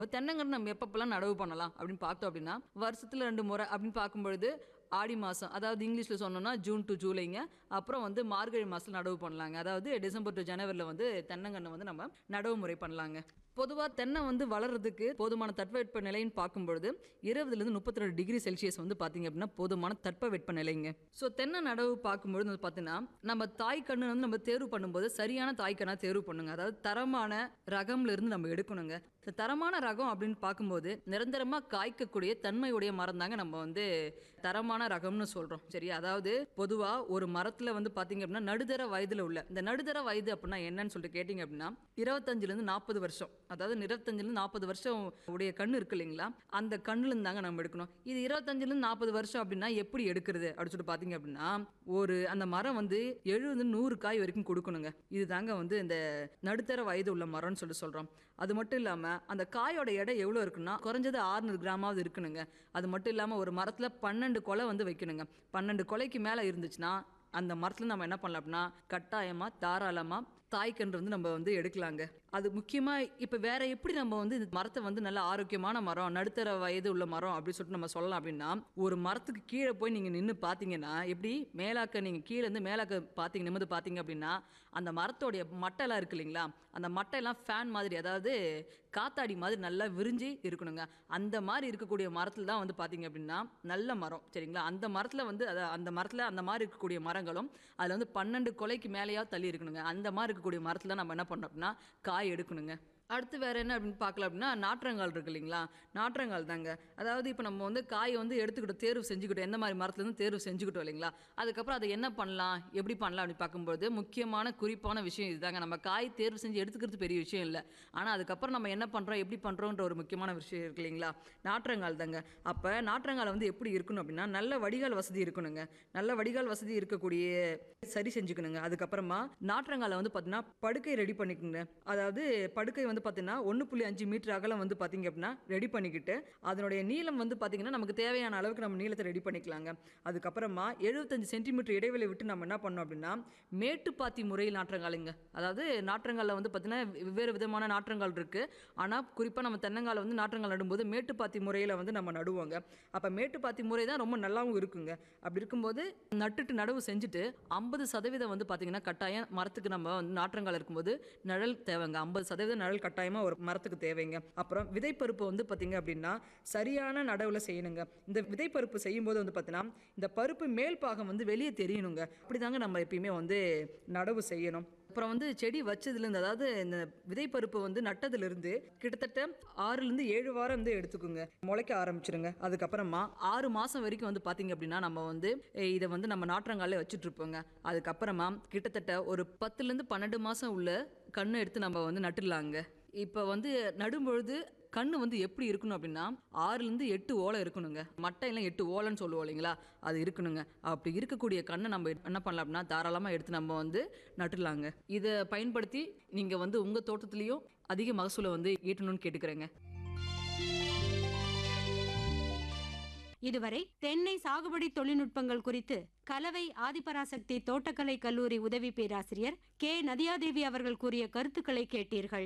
தென்னங்கன்று நம்ம எப்பப்பெல்லாம் நடவு பண்ணலாம் அப்படின்னு பார்த்தோம் அப்படின்னா வருஷத்துல ரெண்டு முறை அப்படின்னு பார்க்கும்பொழுது ஆடி மாதம் அதாவது இங்கிலீஷில் சொன்னோம்னா ஜூன் டு ஜூலைங்க அப்புறம் வந்து மார்கழி மாதத்தில் நடவு பண்ணலாங்க அதாவது டிசம்பர் டு ஜனவரியில் வந்து தென்னங்கன்று வந்து நம்ம நடவு முறை பண்ணலாங்க பொதுவாக தென்னை வந்து வளர்றதுக்கு போதுமான தட்பவெட்ப நிலைன்னு பார்க்கும்பொழுது இருபதுலேருந்து முப்பத்தி ரெண்டு டிகிரி செல்சியஸ் வந்து பார்த்தீங்க அப்படின்னா போதுமான தட்பவெட்ப நிலைங்க ஸோ தென்னை நடவு பார்க்கும்பொழுது வந்து பார்த்தீங்கன்னா நம்ம தாய் கண்ணு வந்து நம்ம தேர்வு பண்ணும்போது சரியான தாய் கண்ணா தேர்வு பண்ணுங்க அதாவது தரமான ரகம்ல இருந்து நம்ம எடுக்கணுங்க இந்த தரமான ரகம் அப்படின்னு பார்க்கும்போது நிரந்தரமாக காய்க்கக்கூடிய தன்மையுடைய மரம் தாங்க நம்ம வந்து தரமான ரகம்னு சொல்கிறோம் சரியா அதாவது பொதுவாக ஒரு மரத்தில் வந்து பார்த்தீங்க அப்படின்னா நடுத்தர வயதில் உள்ள இந்த நடுத்தர வயது அப்படின்னா என்னன்னு சொல்லிட்டு கேட்டிங்க அப்படின்னா இருபத்தஞ்சிலேருந்து நாற்பது வருஷம் அதாவது இருபத்தஞ்சிலேருந்து நாற்பது வருஷம் உடைய கண்ணு இருக்கு இல்லைங்களா அந்த கண்ணுலேருந்து தாங்க நம்ம எடுக்கணும் இது இருபத்தஞ்சிலேருந்து நாற்பது வருஷம் அப்படின்னா எப்படி எடுக்கிறது அப்படின்னு சொல்லிட்டு பார்த்தீங்க அப்படின்னா ஒரு அந்த மரம் வந்து எழுபது நூறு காய் வரைக்கும் கொடுக்கணுங்க இது தாங்க வந்து இந்த நடுத்தர வயது உள்ள மரம்னு சொல்லி சொல்கிறோம் அது மட்டும் இல்லாமல் அந்த காயோட எடை எவ்வளோ இருக்குன்னா குறைஞ்சது 600 கிராமாவது இருக்கணுங்க அது மட்டும் இல்லாமல் ஒரு மரத்தில் பன்னெண்டு கொலை வந்து வைக்கணுங்க பன்னெண்டு கொலைக்கு மேலே இருந்துச்சுன்னா அந்த மரத்தில் நம்ம என்ன பண்ணலாம் அப்படின்னா கட்டாயமாக தாராளமாக தாய்க்கன்று வந்து நம்ம வந்து எடுக்கலாங்க அது முக்கியமாக இப்போ வேற எப்படி நம்ம வந்து இந்த மரத்தை வந்து நல்ல ஆரோக்கியமான மரம் நடுத்தர வயது உள்ள மரம் அப்படின்னு சொல்லிட்டு நம்ம சொல்லலாம் அப்படின்னா ஒரு மரத்துக்கு கீழே போய் நீங்கள் நின்று பார்த்தீங்கன்னா எப்படி மேலாக்க நீங்கள் கீழே இருந்து மேலாக்க பார்த்தீங்க நிமிந்து பார்த்தீங்க அப்படின்னா அந்த மரத்தோடைய மட்டைலாம் இருக்கு இல்லைங்களா அந்த மட்டையெல்லாம் ஃபேன் மாதிரி அதாவது காத்தாடி மாதிரி நல்லா விரிஞ்சு இருக்கணுங்க அந்த மாதிரி இருக்கக்கூடிய மரத்தில் தான் வந்து பார்த்தீங்க அப்படின்னா நல்ல மரம் சரிங்களா அந்த மரத்தில் வந்து அதை அந்த மரத்தில் அந்த மாதிரி இருக்கக்கூடிய மரங்களும் அதில் வந்து பன்னெண்டு கொலைக்கு மேலேயாவது தள்ளி இருக்கணுங்க அந்த மாதிரி இருக்கக்கூடிய மரத்தில் நம்ம என்ன பண்ணோம் அப்படின்னா காய் எடுக்கணுங்க அடுத்து வேற என்ன அப்படின்னு பார்க்கலாம் அப்படின்னா நாற்றங்கால் இருக்கு இல்லைங்களா நாற்றங்கால் தாங்க அதாவது இப்போ நம்ம வந்து காயை வந்து எடுத்துக்கிட்டோம் தேர்வு செஞ்சுக்கிட்டோம் எந்த மாதிரி மரத்துலேருந்து தேர்வு செஞ்சுக்கிட்டோம் இல்லைங்களா அதுக்கப்புறம் அதை என்ன பண்ணலாம் எப்படி பண்ணலாம் அப்படின்னு பார்க்கும்போது முக்கியமான குறிப்பான விஷயம் இதுதாங்க நம்ம காய் தேர்வு செஞ்சு எடுத்துக்கிறது பெரிய விஷயம் இல்லை ஆனால் அதுக்கப்புறம் நம்ம என்ன பண்ணுறோம் எப்படி பண்ணுறோன்ற ஒரு முக்கியமான விஷயம் இருக்கு இல்லைங்களா நாற்றங்கால் தாங்க அப்போ நாற்றங்கால் வந்து எப்படி இருக்கணும் அப்படின்னா நல்ல வடிகால் வசதி இருக்கணுங்க நல்ல வடிகால் வசதி இருக்கக்கூடிய சரி செஞ்சுக்கணுங்க அதுக்கப்புறமா நாற்றங்காலை வந்து பார்த்தீங்கன்னா படுக்கை ரெடி பண்ணிக்கோங்க அதாவது படுக்கை வந்து பார்த்தீங்கன்னா ஒன்று புள்ளி அஞ்சு மீட்டர் அகலம் வந்து பார்த்தீங்க அப்படின்னா ரெடி பண்ணிக்கிட்டு அதனுடைய நீளம் வந்து பார்த்தீங்கன்னா நமக்கு தேவையான அளவுக்கு நம்ம நீளத்தை ரெடி பண்ணிக்கலாங்க அதுக்கப்புறமா எழுபத்தஞ்சு சென்டிமீட்டர் இடைவெளி விட்டு நம்ம என்ன பண்ணோம் அப்படின்னா மேட்டுப்பாத்தி முறையில் நாற்றங்காலுங்க அதாவது நாற்றங்காலில் வந்து பார்த்தீங்கன்னா வெவ்வேறு விதமான நாற்றங்கால் இருக்குது ஆனால் குறிப்பாக நம்ம தென்னங்கால வந்து நாற்றங்கால் நடும்போது மேட்டுப்பாத்தி முறையில் வந்து நம்ம நடுவோங்க அப்போ மேட்டுப்பாத்தி முறை தான் ரொம்ப நல்லாவும் இருக்குங்க அப்படி இருக்கும்போது நட்டுட்டு நடவு செஞ்சுட்டு ஐம்பது சதவீதம் வந்து பார்த்தீங்கன்னா கட்டாயம் மரத்துக்கு நம்ம வந்து நாற்றங்கால் இருக்கும்போது நிழல் தேவைங்க ஐம்பது சதவீதம் நிழல் கட்டாயமாக ஒரு மரத்துக்கு தேவைங்க அப்புறம் விதைப்பருப்பு வந்து பார்த்தீங்க அப்படின்னா சரியான நடவில் செய்யணுங்க இந்த விதைப்பருப்பு செய்யும்போது வந்து பார்த்தீங்கன்னா இந்த பருப்பு மேல் பாகம் வந்து வெளியே தெரியணுங்க அப்படிதாங்க நம்ம எப்பயுமே வந்து நடவு செய்யணும் அப்புறம் வந்து செடி வச்சதுலேருந்து அதாவது இந்த விதைப்பருப்பு வந்து நட்டதுலேருந்து கிட்டத்தட்ட ஆறுலேருந்து ஏழு வாரம் வந்து எடுத்துக்கோங்க முளைக்க ஆரம்பிச்சிருங்க அதுக்கப்புறமா ஆறு மாதம் வரைக்கும் வந்து பார்த்தீங்க அப்படின்னா நம்ம வந்து அஹ், இதை வந்து நம்ம நாற்றங்காலே வச்சுட்டு இருப்போங்க அதுக்கப்புறமா கிட்டத்தட்ட ஒரு பத்துலேருந்து பன்னெண்டு மாதம் உள்ள கண்ணை எடுத்து நம்ம வந்து நட்டுடலாங்க இப்போ வந்து நடும்பொழுது கண்ணு வந்து எப்படி இருக்கணும் அப்படின்னா ஆறுலேருந்து எட்டு ஓலை இருக்கணுங்க மட்டையெல்லாம் எட்டு ஓலைன்னு சொல்லுவோம் இல்லைங்களா அது இருக்கணுங்க அப்படி இருக்கக்கூடிய கண்ணை நம்ம என்ன பண்ணலாம் அப்படின்னா தாராளமாக எடுத்து நம்ம வந்து நட்டுடலாங்க இதை பயன்படுத்தி நீங்கள் வந்து உங்கள் தோட்டத்துலேயும் அதிக மகசூலை வந்து ஈட்டணும்னு கேட்டுக்கிறேங்க இதுவரை தென்னை சாகுபடி தொழில்நுட்பங்கள் குறித்து கலவை ஆதிபராசக்தி தோட்டக்கலை கல்லூரி உதவி பேராசிரியர் கே நதியாதேவி அவர்கள் கூறிய கருத்துக்களை கேட்டீர்கள்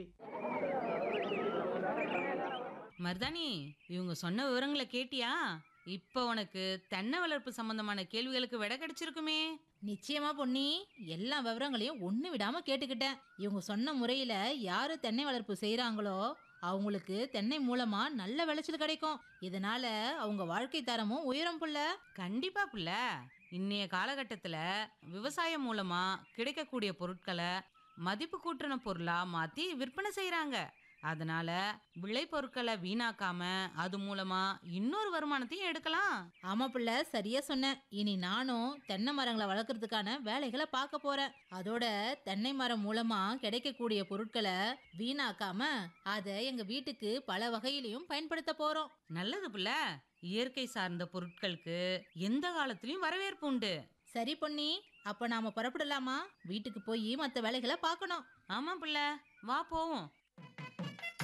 மருதாணி இவங்க சொன்ன விவரங்களை கேட்டியா இப்போ உனக்கு தென்னை வளர்ப்பு சம்பந்தமான கேள்விகளுக்கு விடை கிடைச்சிருக்குமே நிச்சயமா பொன்னி எல்லா விவரங்களையும் ஒண்ணு விடாம கேட்டுக்கிட்டேன் இவங்க சொன்ன முறையில யாரு தென்னை வளர்ப்பு செய்றாங்களோ அவங்களுக்கு தென்னை மூலமா நல்ல விளைச்சல் கிடைக்கும் இதனால அவங்க வாழ்க்கை தரமும் உயரும் புள்ள கண்டிப்பா புள்ள இன்னைய காலகட்டத்தில் விவசாயம் மூலமா கிடைக்கக்கூடிய பொருட்களை மதிப்பு கூட்டின பொருளா மாத்தி விற்பனை செய்றாங்க அதனால விளைபொருட்களை வீணாக்காம அது மூலமா இன்னொரு வருமானத்தையும் எடுக்கலாம் ஆமா புள்ள சரியா சொன்ன இனி நானும் தென்னை மரங்களை வளர்க்கறதுக்கான வேலைகளை பார்க்க போறேன் அதோட தென்னை மரம் மூலமா கிடைக்கக்கூடிய பொருட்களை வீணாக்காம அதை எங்க வீட்டுக்கு பல வகையிலையும் பயன்படுத்த போறோம் நல்லது புள்ள இயற்கை சார்ந்த பொருட்களுக்கு எந்த காலத்திலயும் வரவேற்பு உண்டு சரி பொன்னி அப்ப நாம புறப்படலாமா வீட்டுக்கு போய் மற்ற வேலைகளை பார்க்கணும் ஆமா புள்ள வா போவோம்